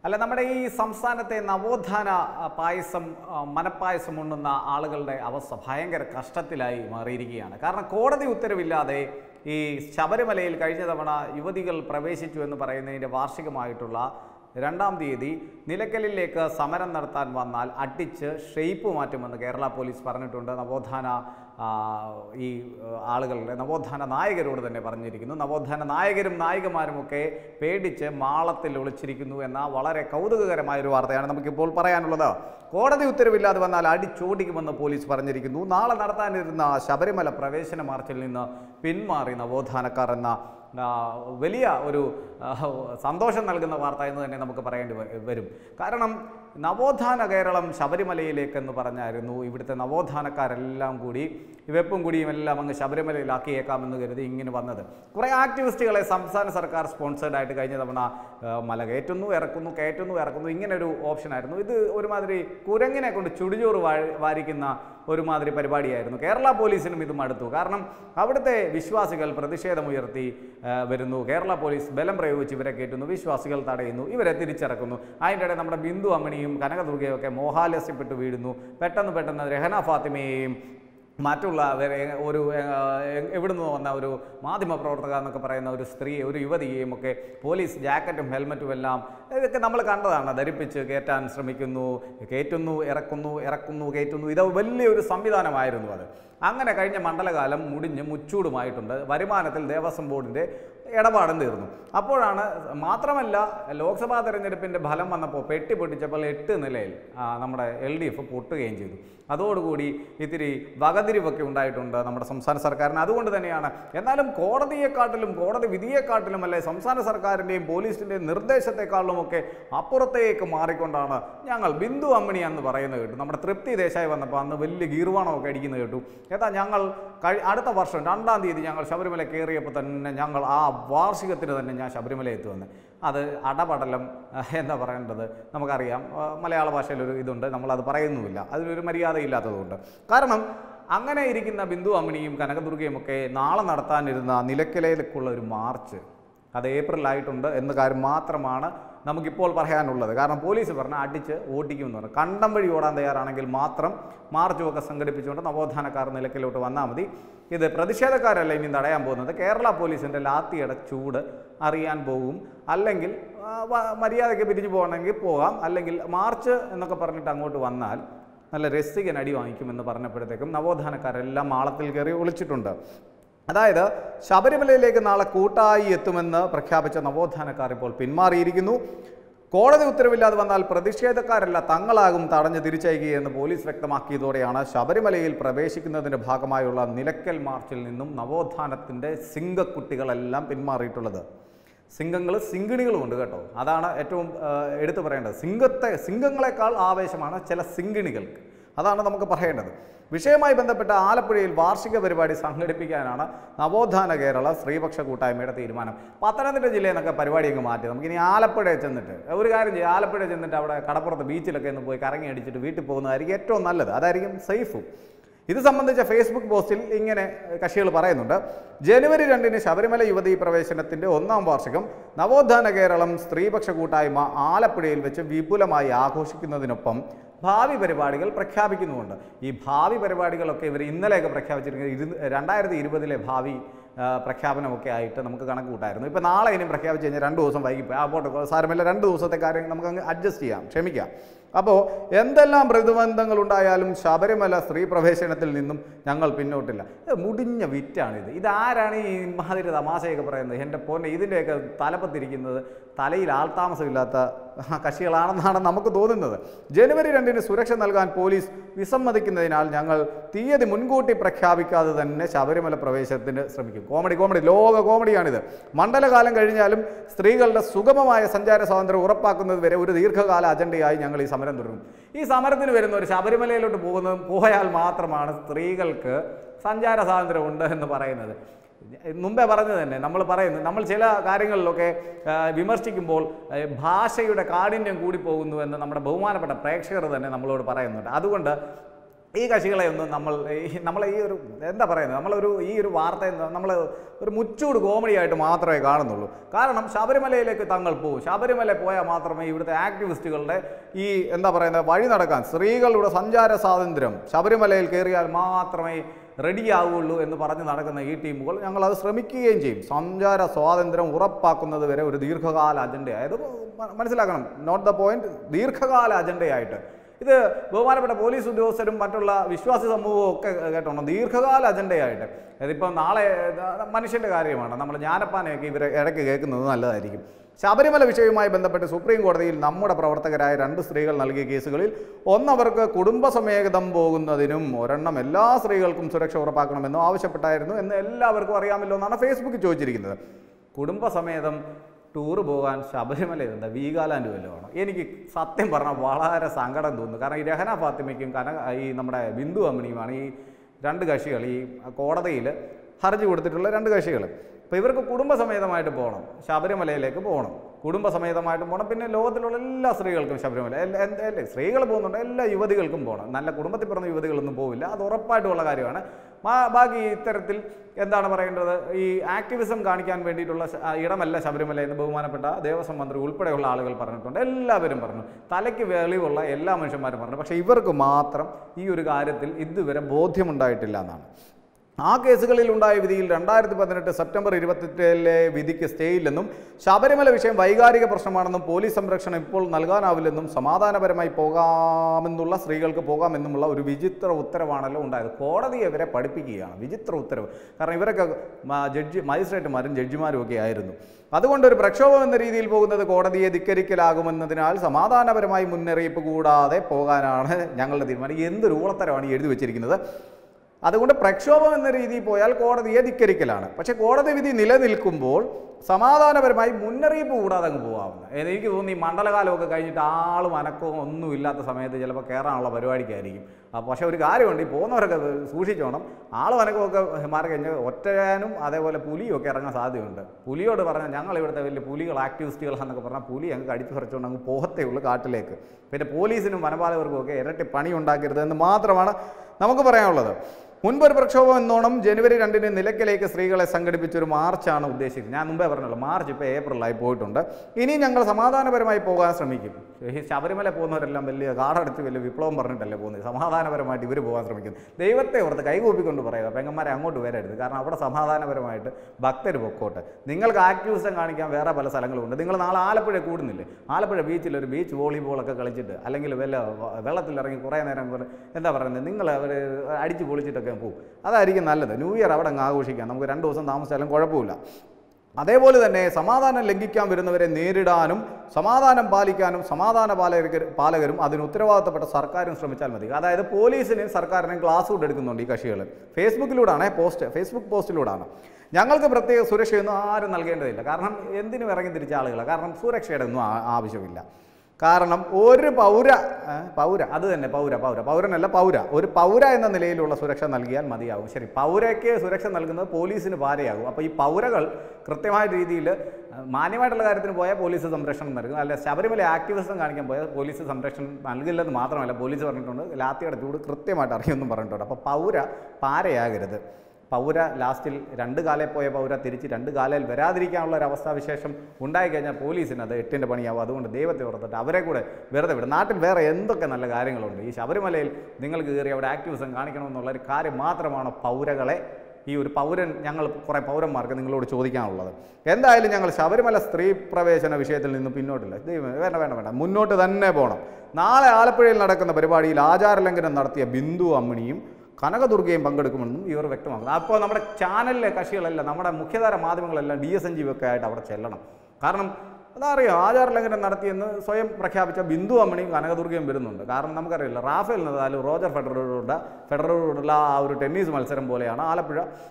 അല്ല നമ്മുടെ ഈ സംസ്ഥാനത്തെ നവോത്ഥാന ആ, പായസം ആ, മനപ്പായസം ഉണ്ണുന്ന ആളുകളുടെ അവസ്ഥ ഭയങ്കര കഷ്ടത്തിലായി മാറിയിരിക്കുകയാണ് കാരണം കോടതി ഉത്തരവില്ലാതെ ഈ ശബരിമലയിൽ കഴിഞ്ഞ തവണ യുവതികൾ പ്രവേശിച്ചു എന്ന് പറയുന്നതിൻ്റെ വാർഷികമായിട്ടുള്ള രണ്ടാം തീയതി നിലയ്ക്കലിലേക്ക് സമരം നടത്താൻ വന്നാൽ അടിച്ച് ഷെയ്പ്പ് മാറ്റുമെന്ന് കേരള പോലീസ് പറഞ്ഞിട്ടുണ്ട് നവോത്ഥാന ആ, ഈ ആ, ആളുകളുടെ നവോത്ഥാന നായകരോട് തന്നെ പറഞ്ഞിരിക്കുന്നു നവോത്ഥാന നായകരും നായികമാരുമൊക്കെ പേടിച്ച് മാളത്തിൽ ഒളിച്ചിരിക്കുന്നു എന്ന വളരെ കൗതുകകരമായ ഒരു വാർത്തയാണ് നമുക്കിപ്പോൾ പറയാനുള്ളത് കോടതി ഉത്തരവില്ലാതെ വന്നാൽ അടിച്ചോടിക്കുമെന്ന് പോലീസ് പറഞ്ഞിരിക്കുന്നു നാളെ നടത്താനിരുന്ന ശബരിമല പ്രവേശന മാർച്ചിൽ നിന്ന് പിന്മാറി നവോത്ഥാനക്കാർ എന്ന ആ, വലിയ ഒരു ആ, സന്തോഷം നൽകുന്ന വാർത്ത എന്ന് തന്നെ നമുക്ക് പറയേണ്ടി വ- വരും കാരണം നവോത്ഥാന കേരളം ശബരിമലയിലേക്കെന്ന് പറഞ്ഞായിരുന്നു ഇവിടുത്തെ നവോത്ഥാനക്കാരെല്ലാം കൂടി ഈ വെപ്പും കുടിയും എല്ലാം അങ്ങ് ശബരിമലയിലാക്കിയേക്കാമെന്ന് കരുതി ഇങ്ങനെ വന്നത് കുറേ ആക്ടിവിസ്റ്റുകളെ സംസ്ഥാന സർക്കാർ സ്പോൺസേഡ് ആയിട്ട് കഴിഞ്ഞ തവണ ആ, മല കയറ്റുന്നു ഇറക്കുന്നു കയറ്റുന്നു ഇറക്കുന്നു ഇങ്ങനെ ഒരു ഓപ്ഷനായിരുന്നു ഇത് ഒരുമാതിരി കുരങ്ങിനെ കൊണ്ട് ചുടിചോറ് വാ- വാരിക്കുന്ന ഒരുമാതിരി പരിപാടിയായിരുന്നു കേരള പോലീസിനും ഇത് മടുത്തു കാരണം അവിടുത്തെ വിശ്വാസികൾ പ്രതിഷേധമുയർത്തി ആ, വരുന്നു കേരള പോലീസ് ബലം പ്രയോഗിച്ച് ഇവരെ കയറ്റുന്നു വിശ്വാസികൾ തടയുന്നു ഇവരെ തിരിച്ചിറക്കുന്നു അതിൻ്റെ ഇടയിൽ നമ്മുടെ ബിന്ദു അമ്മണിയും കനകദുർഗയും ഒക്കെ മോഹാലസ്യപ്പെട്ട് വീഴുന്നു പെട്ടെന്ന് പെട്ടെന്ന് രഹന ഫാത്തിമയെയും മറ്റുള്ള വേറെ ഒരു ഏഹ്, എവിടുന്ന് വന്ന ഒരു മാധ്യമ പ്രവർത്തക എന്നൊക്കെ പറയുന്ന ഒരു സ്ത്രീയെ ഒരു യുവതിയെയും ഒക്കെ പോലീസ് ജാക്കറ്റും ഹെൽമറ്റും എല്ലാം ഇതൊക്കെ നമ്മൾ കണ്ടതാണ് ധരിപ്പിച്ച് കയറ്റാൻ ശ്രമിക്കുന്നു കയറ്റുന്നു ഇറക്കുന്നു ഇറക്കുന്നു കയറ്റുന്നു ഇത് വലിയൊരു സംവിധാനമായിരുന്നു അത് അങ്ങനെ കഴിഞ്ഞ മണ്ഡലകാലം മുടിഞ്ഞ് മുച്ചൂടുമായിട്ടുണ്ട് വരുമാനത്തിൽ ദേവസ്വം ബോർഡിൻ്റെ ഇടപാടും തീർന്നു അപ്പോഴാണ് മാത്രമല്ല ലോക്സഭാ തെരഞ്ഞെടുപ്പിൻ്റെ ഫലം വന്നപ്പോൾ പെട്ടി പൊട്ടിച്ചപ്പോൾ എട്ട് നിലയിൽ ആ, നമ്മുടെ എൽ ഡി എഫ് പൊട്ടുകയും ചെയ്തു അതോടുകൂടി ഇത്തിരി വകതിരിവൊക്കെ ഉണ്ടായിട്ടുണ്ട് നമ്മുടെ സംസ്ഥാന സർക്കാരിന് അതുകൊണ്ട് തന്നെയാണ് എന്നാലും കോടതിയെക്കാട്ടിലും കോടതി വിധിയെക്കാട്ടിലും അല്ലെ സംസ്ഥാന സർക്കാരിൻ്റെയും പോലീസിൻ്റെയും നിർദ്ദേശത്തെക്കാളും ഒക്കെ അപ്പുറത്തേക്ക് മാറിക്കൊണ്ടാണ് ഞങ്ങൾ ബിന്ദു അമ്മിണി എന്ന് പറയുന്നത് കേട്ടു നമ്മുടെ തൃപ്തി ദേശായി വന്നപ്പോൾ അന്ന് വലിയ ഗീർവാണമൊക്കെ അടിക്കുന്നത് കേട്ടു ഏതാ ഞങ്ങൾ കഴി അടുത്ത വർഷം രണ്ടാം തീയതി ഞങ്ങൾ ശബരിമല കയറിയപ്പോൾ തന്നെ ഞങ്ങൾ ആ വാർഷികത്തിന് തന്നെ ഞാൻ ശബരിമല എത്തുമെന്ന് അത് അടപടലം അഹ്, എന്താ പറയേണ്ടത് നമുക്കറിയാം ആ, മലയാള ഭാഷയിലൊരു ഇതുണ്ട് നമ്മളത് പറയുന്നുമില്ല അതിലൊരു മര്യാദയില്ലാത്തതുകൊണ്ട് കാരണം അങ്ങനെ ഇരിക്കുന്ന ബിന്ദു അമ്മിണിയും കനകദുർഗയും ഒക്കെ നാളെ നടത്താനിരുന്ന നിലയ്ക്കലയിലേക്കുള്ള ഒരു മാർച്ച് അത് ഏപ്രിലായിട്ടുണ്ട് എന്ന കാര്യം മാത്രമാണ് നമുക്കിപ്പോൾ പറയാനുള്ളത് കാരണം പോലീസ് പറഞ്ഞ അടിച്ച് ഓടിക്കുമെന്ന് പറഞ്ഞു കണ്ടം വഴി ഓടാൻ തയ്യാറാണെങ്കിൽ മാത്രം മാർച്ചുമൊക്കെ സംഘടിപ്പിച്ചുകൊണ്ട് നവോത്ഥാനക്കാർ നിലയ്ക്കലോട്ട് വന്നാൽ മതി ഇത് പ്രതിഷേധക്കാരല്ല ഇനി തടയാൻ പോകുന്നത് കേരള പോലീസിൻ്റെ ലാത്തിയുടെ ചൂട് അറിയാൻ പോകും അല്ലെങ്കിൽ ആ, വ- മര്യാദയ്ക്ക് പിരിഞ്ഞു പോകണമെങ്കിൽ പോകാം അല്ലെങ്കിൽ മാർച്ച് എന്നൊക്കെ പറഞ്ഞിട്ട് അങ്ങോട്ട് വന്നാൽ നല്ല രസികൻ അടി വാങ്ങിക്കുമെന്ന് പറഞ്ഞപ്പോഴത്തേക്കും നവോത്ഥാനക്കാരെല്ലാം മാളത്തിൽ കയറി ഒളിച്ചിട്ടുണ്ട് അതായത് ശബരിമലയിലേക്ക് നാളെ കൂട്ടായി എത്തുമെന്ന് പ്രഖ്യാപിച്ച നവോത്ഥാനക്കാർ ഇപ്പോൾ പിന്മാറിയിരിക്കുന്നു കോടതി ഉത്തരവില്ലാതെ വന്നാൽ പ്രതിഷേധക്കാരല്ല തങ്ങളാകും തടഞ്ഞ് തിരിച്ചയക്കുകയെന്ന് പോലീസ് വ്യക്തമാക്കിയതോടെയാണ് ശബരിമലയിൽ പ്രവേശിക്കുന്നതിൻ്റെ ഭാഗമായുള്ള നിലയ്ക്കൽ മാർച്ചിൽ നിന്നും നവോത്ഥാനത്തിൻ്റെ സിംഗക്കുട്ടികളെല്ലാം പിന്മാറിയിട്ടുള്ളത് സിംഗങ്ങൾ സിംഗിണികളും ഉണ്ട് കേട്ടോ അതാണ് ഏറ്റവും ആ, എടുത്തു പറയേണ്ടത് സിംഗത്തെ സിംഗങ്ങളെക്കാൾ ആവേശമാണ് ചില സിംഗിണികൾക്ക് അതാണ് നമുക്ക് പറയേണ്ടത് വിഷയവുമായി ബന്ധപ്പെട്ട ആലപ്പുഴയിൽ വാർഷിക പരിപാടി സംഘടിപ്പിക്കാനാണ് നവോത്ഥാന കേരള സ്ത്രീപക്ഷ കൂട്ടായ്മയുടെ തീരുമാനം പത്തനംതിട്ട ജില്ലയിൽ നിന്നൊക്കെ പരിപാടി അങ്ങ് മാറ്റി നമുക്കിനി ആലപ്പുഴയിൽ ചെന്നിട്ട് ഒരു കാര്യം ചെയ്യും ആലപ്പുഴ ചെന്നിട്ട് അവിടെ കടപ്പുറത്ത് ബീച്ചിലൊക്കെ ഒന്ന് പോയി കറങ്ങി അടിച്ചിട്ട് വീട്ടിൽ പോകുന്നതായിരിക്കും ഏറ്റവും നല്ലത് അതായിരിക്കും സേഫും ഇത് സംബന്ധിച്ച ഫേസ്ബുക്ക് പോസ്റ്റിൽ ഇങ്ങനെ കക്ഷികൾ പറയുന്നുണ്ട് ജനുവരി രണ്ടിന് ശബരിമല യുവതീ പ്രവേശനത്തിന്റെ ഒന്നാം വാർഷികം നവോത്ഥാന കേരളം സ്ത്രീപക്ഷ കൂട്ടായ്മ ആലപ്പുഴയിൽ വെച്ച് വിപുലമായി ആഘോഷിക്കുന്നതിനൊപ്പം ഭാവി പരിപാടികൾ പ്രഖ്യാപിക്കുന്നുമുണ്ട് ഈ ഭാവി പരിപാടികളൊക്കെ ഇവർ ഇന്നലെയൊക്കെ പ്രഖ്യാപിച്ചിരിക്കുന്നത് ഇരു രണ്ടായിരത്തി ഇരുപതിലെ ഭാവി ആ, പ്രഖ്യാപനമൊക്കെ ആയിട്ട് നമുക്ക് കണക്ക് കൂട്ടായിരുന്നു ഇപ്പോൾ നാളെ ഇനിയും പ്രഖ്യാപിച്ച് കഴിഞ്ഞാൽ രണ്ട് ദിവസം വൈകിപ്പോയി ആ പോട്ടെ സാരമില്ല രണ്ട് ദിവസത്തെ കാര്യം നമുക്ക് അങ്ങ് അഡ്ജസ്റ്റ് ചെയ്യാം ക്ഷമിക്കാം അപ്പോൾ എന്തെല്ലാം പ്രതിബന്ധങ്ങൾ ഉണ്ടായാലും ശബരിമല സ്ത്രീ പ്രവേശനത്തിൽ നിന്നും ഞങ്ങൾ പിന്നോട്ടില്ല ഇത് മുടിഞ്ഞ വിറ്റാണിത് ഇതാരാണ് ഈ മാതിരി തമാശയൊക്കെ പറയുന്നത് എൻ്റെ പോന്നെ ഇതിൻ്റെയൊക്കെ തലപ്പത്തിരിക്കുന്നത് തലയിൽ ആൾതാമസമില്ലാത്ത കക്ഷികളാണെന്നാണ് നമുക്ക് തോന്നുന്നത് ജനുവരി രണ്ടിന് സുരക്ഷ നൽകാൻ പോലീസ് വിസമ്മതിക്കുന്നതിനാൽ ഞങ്ങൾ തീയതി മുൻകൂട്ടി പ്രഖ്യാപിക്കാതെ തന്നെ ശബരിമല പ്രവേശനത്തിന് ശ്രമിക്കും കോമഡി കോമഡി ലോക കോമഡിയാണിത് മണ്ഡലകാലം കഴിഞ്ഞാലും സ്ത്രീകളുടെ സുഗമമായ സഞ്ചാര സ്വാതന്ത്ര്യം ഉറപ്പാക്കുന്നത് വരെ ഒരു ദീർഘകാല അജണ്ടയായി ഞങ്ങൾ ഈ സമരം തുടരും ഈ സമരത്തിന് വരുന്ന ഒരു ശബരിമലയിലോട്ട് പോകുന്നത് പോയാൽ മാത്രമാണ് സ്ത്രീകൾക്ക് സഞ്ചാര സ്വാതന്ത്ര്യം ഉണ്ട് എന്ന് പറയുന്നത് മുമ്പേ പറഞ്ഞത് തന്നെ നമ്മൾ പറയുന്നത് നമ്മൾ ചില കാര്യങ്ങളിലൊക്കെ ആ, വിമർശിക്കുമ്പോൾ ആ, ഭാഷയുടെ കാഠിന്യം കൂടി പോകുന്നു എന്ന് നമ്മുടെ ബഹുമാനപ്പെട്ട പ്രേക്ഷകർ തന്നെ നമ്മളോട് പറയുന്നുണ്ട് അതുകൊണ്ട് ഈ കക്ഷികളെ ഒന്നും നമ്മൾ ഈ നമ്മൾ ഈ ഒരു എന്താ പറയുന്നത് നമ്മളൊരു ഈ ഒരു വാർത്ത നമ്മൾ ഒരു മുച്ചൂട് കോമഡി ആയിട്ട് മാത്രമേ കാണുന്നുള്ളൂ കാരണം ശബരിമലയിലേക്ക് തങ്ങൾ പോകും ശബരിമല പോയാൽ മാത്രമേ ഇവിടുത്തെ ആക്ടിവിസ്റ്റുകളുടെ ഈ എന്താ പറയുന്നത് വഴി നടക്കാൻ സ്ത്രീകളുടെ സഞ്ചാര സ്വാതന്ത്ര്യം ശബരിമലയിൽ കയറിയാൽ മാത്രമേ റെഡിയാവുള്ളൂ എന്ന് പറഞ്ഞ് നടക്കുന്ന ഈ ടീമുകൾ ഞങ്ങളത് ശ്രമിക്കുകയും ചെയ്യും സഞ്ചാര സ്വാതന്ത്ര്യം ഉറപ്പാക്കുന്നത് വരെ ഒരു ദീർഘകാല അജണ്ട അതായത് മ- മനസ്സിലാക്കണം നോട്ട് ദ പോയിന്റ് ദീർഘകാല അജണ്ടയായിട്ട് ഇത് ബഹുമാനപ്പെട്ട പോലീസ് ഉദ്യോഗസ്ഥരും മറ്റുള്ള വിശ്വാസി സമൂഹവും ഒക്കെ കേട്ടോണം ദീർഘകാല അജണ്ടയായിട്ട് ഇതിപ്പോൾ നാളെ ഏഹ്, മനുഷ്യൻ്റെ കാര്യമാണ് നമ്മൾ ജ്ഞാനപ്പാനയൊക്കെ ഇവരെ ഇടയ്ക്ക് കേൾക്കുന്നത് നല്ലതായിരിക്കും ശബരിമല വിഷയവുമായി ബന്ധപ്പെട്ട് സുപ്രീം കോടതിയിൽ നമ്മുടെ പ്രവർത്തകരായ രണ്ട് സ്ത്രീകൾ നൽകിയ കേസുകളിൽ ഒന്നവർക്ക് കുടുംബസമേതം പോകുന്നതിനും ഒരെണ്ണം എല്ലാ സ്ത്രീകൾക്കും സുരക്ഷ ഉറപ്പാക്കണമെന്നും ആവശ്യപ്പെട്ടായിരുന്നു എന്ന് എല്ലാവർക്കും അറിയാമല്ലോ എന്നാണ് ഫേസ്ബുക്കിൽ ചോദിച്ചിരിക്കുന്നത് കുടുംബസമേതം ടൂർ പോകാൻ ശബരിമല എന്താ വീഗാലാൻഡ് വല്ലതുമാണ് എനിക്ക് സത്യം പറഞ്ഞാൽ വളരെ സങ്കടം തോന്നുന്നു കാരണം ഈ രഹന ഫാത്തിമയ്ക്കും കന ഈ നമ്മുടെ ബിന്ദു അമ്മിണിയുമാണ് ഈ രണ്ട് കക്ഷികൾ ഈ കോടതിയിൽ ഹർജി കൊടുത്തിട്ടുള്ള രണ്ട് കക്ഷികൾ അപ്പോൾ ഇവർക്ക് കുടുംബസമേതമായിട്ട് പോകണം ശബരിമലയിലേക്ക് പോകണം കുടുംബസമേതമായിട്ട് പോകണം പിന്നെ ലോകത്തിലുള്ള എല്ലാ സ്ത്രീകൾക്കും ശബരിമല എല്ലാ എന്ത് എല്ലാ സ്ത്രീകൾ പോകുന്നുണ്ട് എല്ലാ യുവതികൾക്കും പോകണം നല്ല കുടുംബത്തിൽ പിറന്ന യുവതികളൊന്നും പോവില്ല അത് ഉറപ്പായിട്ടുള്ള കാര്യമാണ് മാ- ബാക്കി ഇത്തരത്തിൽ എന്താണ് പറയേണ്ടത് ഈ ആക്ടിവിസം കാണിക്കാൻ വേണ്ടിയിട്ടുള്ള ശ- ആ, ഇടമല്ല ശബരിമല എന്ന് ബഹുമാനപ്പെട്ട ദേവസ്വം മന്ത്രി ഉൾപ്പെടെയുള്ള ആളുകൾ പറഞ്ഞിട്ടുണ്ട് എല്ലാവരും പറഞ്ഞു തലയ്ക്ക് വെളിവുള്ള എല്ലാ മനുഷ്യന്മാരും പറഞ്ഞു പക്ഷേ ഇവർക്ക് മാത്രം ഈ ഒരു കാര്യത്തിൽ ഇതുവരെ ബോധ്യമുണ്ടായിട്ടില്ല എന്നാണ് ആ കേസുകളിൽ ഉണ്ടായ വിധിയിൽ രണ്ടായിരത്തി പതിനെട്ട് സെപ്റ്റംബർ ഇരുപത്തെട്ടിലെ വിധിക്ക് സ്റ്റേ ഇല്ലെന്നും ശബരിമല വിഷയം വൈകാരിക പ്രശ്നമാണെന്നും പോലീസ് സംരക്ഷണം ഇപ്പോൾ നൽകാനാവില്ലെന്നും സമാധാനപരമായി പോകാമെന്നുള്ള സ്ത്രീകൾക്ക് പോകാമെന്നുമുള്ള ഒരു വിചിത്ര ഉത്തരവാണല്ലോ ഉണ്ടായത് കോടതി ഇവരെ പഠിപ്പിക്കുകയാണ് വിചിത്ര ഉത്തരവ് കാരണം ഇവരൊക്കെ മ- ജഡ്ജി മജിസ്ട്രേറ്റുമാരും ജഡ്ജിമാരും ഒക്കെ ആയിരുന്നു അതുകൊണ്ട് ഒരു പ്രക്ഷോഭം എന്ന രീതിയിൽ പോകുന്നത് കോടതിയെ ധിക്കരിക്കലാകുമെന്നതിനാൽ സമാധാനപരമായി മുന്നറിയിപ്പ് കൂടാതെ പോകാനാണ് ഞങ്ങളുടെ തീരുമാനം എന്തൊരു ഊളത്തരമാണ് ഈ എഴുതി വെച്ചിരിക്കുന്നത് അതുകൊണ്ട് പ്രക്ഷോഭം എന്ന രീതിയിൽ പോയാൽ കോടതിയെ ധിക്കരിക്കലാണ് പക്ഷേ കോടതി വിധി നിലനിൽക്കുമ്പോൾ സമാധാനപരമായി മുന്നറിയിപ്പ് കൂടാതെ അങ്ങ് പോകാവുന്ന എനിക്ക് തോന്നുന്നു ഈ മണ്ഡലകാലമൊക്കെ കഴിഞ്ഞിട്ട് ആളും അനക്കവും ഒന്നും ഇല്ലാത്ത സമയത്ത് ചിലപ്പോൾ കയറാനുള്ള പരിപാടിക്കായിരിക്കും ആ, പക്ഷേ ഒരു കാര്യമുണ്ട് ഈ പോകുന്നവരൊക്കെ സൂക്ഷിച്ചോണം ആളും അനക്കമൊക്കെ മാറി കഴിഞ്ഞാൽ ഒറ്റയാനും അതേപോലെ പുലിയും ഒക്കെ ഇറങ്ങാൻ സാധ്യതയുണ്ട് പുലിയോട് പറഞ്ഞാൽ ഞങ്ങൾ ഇവിടുത്തെ വലിയ പുലികൾ ആക്ടിവിസ്റ്റുകളാണെന്നൊക്കെ പറഞ്ഞാൽ പുലി അങ്ങ് കടിച്ചു പറിച്ചുകൊണ്ട് അങ്ങ് പോകത്തേ ഉള്ളൂ കാട്ടിലേക്ക് പിന്നെ പോലീസിനും വനപാലകർക്കും ഒക്കെ ഇരട്ടി പണി ഉണ്ടാക്കരുത് എന്ന് മാത്രമാണ് നമുക്ക് പറയാനുള്ളത് മുൻപൊരു പ്രക്ഷോഭം എന്നോണം ജനുവരി രണ്ടിന് നിലയ്ക്കലേക്ക് സ്ത്രീകളെ സംഘടിപ്പിച്ചൊരു മാർച്ചാണ് ഉദ്ദേശിക്കുന്നത് ഞാൻ മുമ്പേ പറഞ്ഞല്ലോ മാർച്ച് ഇപ്പോൾ ഏപ്രിലായി പോയിട്ടുണ്ട് ഇനി ഞങ്ങൾ സമാധാനപരമായി പോകാൻ ശ്രമിക്കും ഈ ശബരിമല പോകുന്നവരെല്ലാം വലിയ കാടടച്ച് വലിയ വിപ്ലവം പറഞ്ഞിട്ടല്ലേ പോകുന്നത് സമാധാനപരമായിട്ട് ഇവർ പോകാൻ ശ്രമിക്കുന്നു ദൈവത്തെ ഓർത്ത് കൈകൂപ്പിക്കൊണ്ട് പറയുക പെങ്ങന്മാരെ അങ്ങോട്ട് വരരുത് കാരണം അവിടെ സമാധാനപരമായിട്ട് ഭക്തർ പൊക്കോട്ടെ നിങ്ങൾക്ക് ആക്ടിവിസം കാണിക്കാൻ വേറെ പല സ്ഥലങ്ങളുമുണ്ട് നിങ്ങൾ നാളെ ആലപ്പുഴ കൂടുന്നില്ലേ ആലപ്പുഴ ബീച്ചിൽ ഒരു ബീച്ച് വോളിബോളൊക്കെ കളിച്ചിട്ട് അല്ലെങ്കിൽ വല്ല വ- വെള്ളത്തിലിറങ്ങി കുറേ നേരം കുറേ- എന്താ പറയുന്നത് നിങ്ങൾ അവർ അടിച്ച് പൊളിച്ചിട്ടൊക്കെ പോകും അതായിരിക്കും നല്ലത് ന്യൂ ഇയർ അവിടെ അങ്ങ് ആഘോഷിക്കാം നമുക്ക് രണ്ട് ദിവസം താമസിച്ചാലും കുഴപ്പമില്ല അതേപോലെ തന്നെ സമാധാനം ലംഘിക്കാൻ വരുന്നവരെ നേരിടാനും സമാധാനം പാലിക്കാനും സമാധാന പാലകർ പാലകരും അതിന് ഉത്തരവാദിത്തപ്പെട്ട സർക്കാരും ശ്രമിച്ചാൽ മതി അതായത് പോലീസിനെയും സർക്കാരിനെയും ക്ലാസ് കൊണ്ട് എടുക്കുന്നുണ്ട് ഈ കക്ഷികൾ ഫേസ്ബുക്കിലൂടെയാണ് പോസ്റ്റ് ഫേസ്ബുക്ക് പോസ്റ്റിലൂടെയാണ് ഞങ്ങൾക്ക് പ്രത്യേക സുരക്ഷയൊന്നും ആരും നൽകേണ്ടതില്ല കാരണം എന്തിനും ഇറങ്ങി തിരിച്ച ആളുകളാണ് കാരണം സുരക്ഷയുടെ ഒന്നും ആ- ആവശ്യമില്ല കാരണം ഒരു പൗര ഏ, പൗര അത് തന്നെ പൗര പൗര പൗരനല്ല പൗര ഒരു പൗര എന്ന നിലയിലുള്ള സുരക്ഷ നൽകിയാൽ മതിയാകും ശരി പൗരയ്ക്ക് സുരക്ഷ നൽകുന്നത് പോലീസിന് ഭാരയാകും അപ്പോൾ ഈ പൗരകൾ കൃത്യമായ രീതിയിൽ മാന്യമായിട്ടുള്ള കാര്യത്തിന് പോയാൽ പോലീസ് സംരക്ഷണം നൽകും അല്ല ശബരിമല ആക്ടിവിസം കാണിക്കാൻ പോയാൽ പോലീസ് സംരക്ഷണം നൽകില്ലെന്ന് മാത്രമല്ല പോലീസ് പറഞ്ഞിട്ടുണ്ട് ലാത്തിയുടെ ചൂട് കൃത്യമായിട്ട് അറിയുമെന്നും പറഞ്ഞിട്ടുണ്ട് അപ്പോൾ പൗര പാരയാകരുത് പൗര ലാസ്റ്റിൽ രണ്ട് കാലയിൽ പോയ പൗര തിരിച്ച് രണ്ട് കാലയിൽ വരാതിരിക്കാനുള്ള ഒരു അവസ്ഥാവിശേഷം ഉണ്ടായിക്കഴിഞ്ഞാൽ പോലീസിന് അത് എട്ടിൻ്റെ പണിയാവും അതുകൊണ്ട് ദൈവത്തെ ഓർത്തിട്ട് അവരെ കൂടെ വെറുതെ വിടും നാട്ടിൽ വേറെ എന്തൊക്കെ നല്ല കാര്യങ്ങളുണ്ട് ഈ ശബരിമലയിൽ നിങ്ങൾ കയറി അവിടെ ആക്ടിവിസം കാണിക്കണമെന്നുള്ള ഒരു കാര്യം മാത്രമാണ് പൗരകളെ ഈ ഒരു പൗരൻ ഞങ്ങൾ കുറേ പൗരന്മാർക്ക് നിങ്ങളോട് ചോദിക്കാനുള്ളത് എന്തായാലും ഞങ്ങൾ ശബരിമല സ്ത്രീ പ്രവേശന വിഷയത്തിൽ നിന്ന് പിന്നോട്ടില്ല ദൈവം വേണ്ട വേണ്ട വേണ്ട മുന്നോട്ട് തന്നെ പോകണം നാളെ ആലപ്പുഴയിൽ നടക്കുന്ന പരിപാടിയിൽ ആചാരലംഘനം നടത്തിയ ബിന്ദു അമ്മിണിയും കനകദുർഗയും പങ്കെടുക്കുമെന്നും ഇവർ വ്യക്തമാക്കുന്നു അപ്പോൾ നമ്മുടെ ചാനലിലെ കക്ഷികളെല്ലാം നമ്മുടെ മുഖ്യധാര മാധ്യമങ്ങളെല്ലാം ഡി എസ് എൻ ജി ഒക്കെ ആയിട്ട് അവിടെ ചെല്ലണം കാരണം അതറിയാം ആചാരലംഘനം നടത്തിയെന്ന് സ്വയം പ്രഖ്യാപിച്ച ബിന്ദു അമ്മണിയും കനകദുർഗയും വരുന്നുണ്ട് കാരണം നമുക്കറിയില്ല റാഫേൽ നദാലും റോജർ ഫെഡററോട് ഫെഡററോടുള്ള ആ ഒരു ടെന്നീസ് മത്സരം പോലെയാണ് ആലപ്പുഴ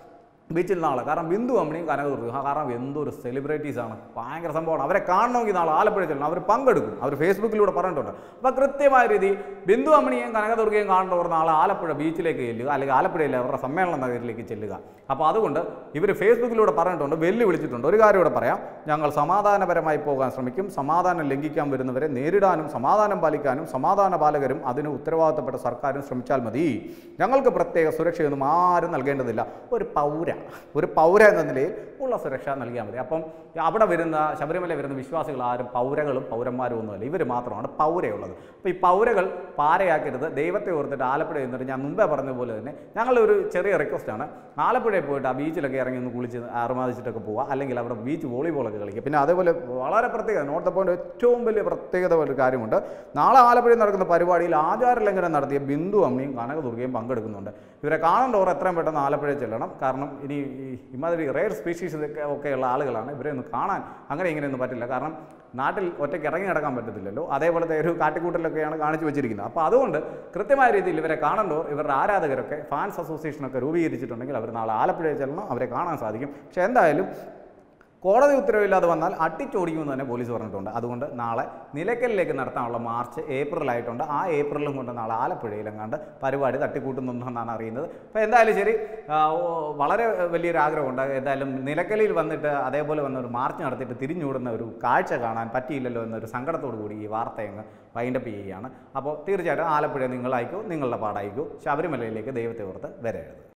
ബീച്ചിൽ നാളെ കാരണം ബിന്ദു അമ്മണിയും കനകദുർഗയും ആ കാരണം എന്തൊരു സെലിബ്രിറ്റീസ് ആണ് ഭയങ്കര സംഭവമാണ് അവരെ കാണണമെങ്കിൽ നാളെ ആലപ്പുഴ ചെല്ലണം അവർ പങ്കെടുക്കും അവർ ഫേസ്ബുക്കിലൂടെ പറഞ്ഞിട്ടുണ്ട് അപ്പോൾ കൃത്യമായ രീതി ബിന്ദു അമ്മണിയും കനകദുർഗയും കാണേണ്ടവർ നാളെ ആലപ്പുഴ ബീച്ചിലേക്ക് ചെല്ലുക അല്ലെങ്കിൽ ആലപ്പുഴയിലെ അവരുടെ സമ്മേളന നഗരിലേക്ക് ചെല്ലുക അപ്പോൾ അതുകൊണ്ട് ഇവർ ഫേസ്ബുക്കിലൂടെ പറഞ്ഞിട്ടുണ്ട് വെല്ലുവിളിച്ചിട്ടുണ്ട് ഒരു കാര്യം ഇവിടെ പറയാം ഞങ്ങൾ സമാധാനപരമായി പോകാൻ ശ്രമിക്കും സമാധാനം ലംഘിക്കാൻ വരുന്നവരെ നേരിടാനും സമാധാനം പാലിക്കാനും സമാധാന പാലകരും അതിന് ഉത്തരവാദിത്തപ്പെട്ട സർക്കാരും ശ്രമിച്ചാൽ മതി ഞങ്ങൾക്ക് പ്രത്യേക സുരക്ഷയൊന്നും ആരും നൽകേണ്ടതില്ല ഒരു പൗര ഒരു പൗര എന്ന നിലയിൽ ഉള്ള സുരക്ഷ നൽകിയാൽ മതി അപ്പം അവിടെ വരുന്ന ശബരിമല വരുന്ന വിശ്വാസികൾ ആരും പൗരകളും പൗരന്മാരും ഒന്നുമല്ല ഇവർ മാത്രമാണ് പൗരയുള്ളത് അപ്പോൾ ഈ പൗരകൾ പാരയാക്കരുത് ദൈവത്തെ ഓർത്തിട്ട് ആലപ്പുഴ എന്നിട്ട് ഞാൻ മുമ്പേ പറഞ്ഞ പോലെ തന്നെ ഞങ്ങളൊരു ചെറിയ റിക്വസ്റ്റാണ് ആലപ്പുഴയിൽ പോയിട്ട് ആ ബീച്ചിലൊക്കെ ഇറങ്ങി ഒന്ന് കുളിച്ച് ആറുമാതിച്ചിട്ടൊക്കെ പോവുക അല്ലെങ്കിൽ അവിടെ ബീച്ച് വോളിബോളൊക്കെ കളിക്കുക പിന്നെ അതേപോലെ വളരെ പ്രത്യേകത നോർത്ത് പോയിന്റ് ഏറ്റവും വലിയ പ്രത്യേകത ഒരു കാര്യമുണ്ട് നാളെ ആലപ്പുഴയിൽ നടക്കുന്ന പരിപാടിയിൽ ആചാരലംഘനം നടത്തിയ ബിന്ദു അമ്മയും കനകദുർഗയും പങ്കെടുക്കുന്നുണ്ട് ഇവരെ കാണേണ്ടവർ എത്രയും പെട്ടെന്ന് ആലപ്പുഴയിൽ ചെല്ലണം കാരണം ഇനി ഈ ഇമാതിരി റെയർ സ്പീഷീസ് ഒക്കെ ഒക്കെയുള്ള ആളുകളാണ് ഇവരെ ഒന്ന് കാണാൻ അങ്ങനെ ഇങ്ങനെയൊന്നും പറ്റില്ല കാരണം നാട്ടിൽ ഒറ്റയ്ക്ക് ഇറങ്ങി നടക്കാൻ പറ്റത്തില്ലല്ലോ അതേപോലത്തെ ഒരു കാട്ടിക്കൂട്ടലൊക്കെയാണ് കാണിച്ചു വെച്ചിരിക്കുന്നത് അപ്പോൾ അതുകൊണ്ട് കൃത്യമായ രീതിയിൽ ഇവരെ കാണേണ്ടവർ ഇവരുടെ ആരാധകരൊക്കെ ഫാൻസ് അസോസിയേഷനൊക്കെ രൂപീകരിച്ചിട്ടുണ്ടെങ്കിൽ അവർ നാളെ ആലപ്പുഴയിൽ ചെല്ലണം അവരെ കാണാൻ സാധിക്കും പക്ഷേ എന്തായാലും കോടതി ഉത്തരവില്ലാതെ വന്നാൽ അട്ടിച്ചോടിക്കുമെന്ന് തന്നെ പോലീസ് പറഞ്ഞിട്ടുണ്ട് അതുകൊണ്ട് നാളെ നിലയ്ക്കലിലേക്ക് നടത്താനുള്ള മാർച്ച് ഏപ്രിലായിട്ടുണ്ട് ആ ഏപ്രിലും കൊണ്ട് നാളെ ആലപ്പുഴയിലെങ്ങാണ്ട് പരിപാടി തട്ടിക്കൂട്ടുന്നുണ്ടെന്നാണ് അറിയുന്നത് അപ്പോൾ എന്തായാലും ശരി ആ, ഓ, വളരെ വലിയൊരു ആഗ്രഹമുണ്ട് എന്തായാലും നിലയ്ക്കലിൽ വന്നിട്ട് അതേപോലെ വന്ന ഒരു മാർച്ച് നടത്തിയിട്ട് തിരിഞ്ഞൂടുന്ന ഒരു കാഴ്ച കാണാൻ പറ്റിയില്ലല്ലോ എന്നൊരു സങ്കടത്തോടു കൂടി ഈ വാർത്തയങ്ങ് വൈൻഡപ്പ് ചെയ്യുകയാണ് അപ്പോൾ തീർച്ചയായിട്ടും ആലപ്പുഴ നിങ്ങളയക്കൂ നിങ്ങളുടെ പാടായിക്കൂ ശബരിമലയിലേക്ക് ദൈവത്തെ ഓർത്ത് വരരുത്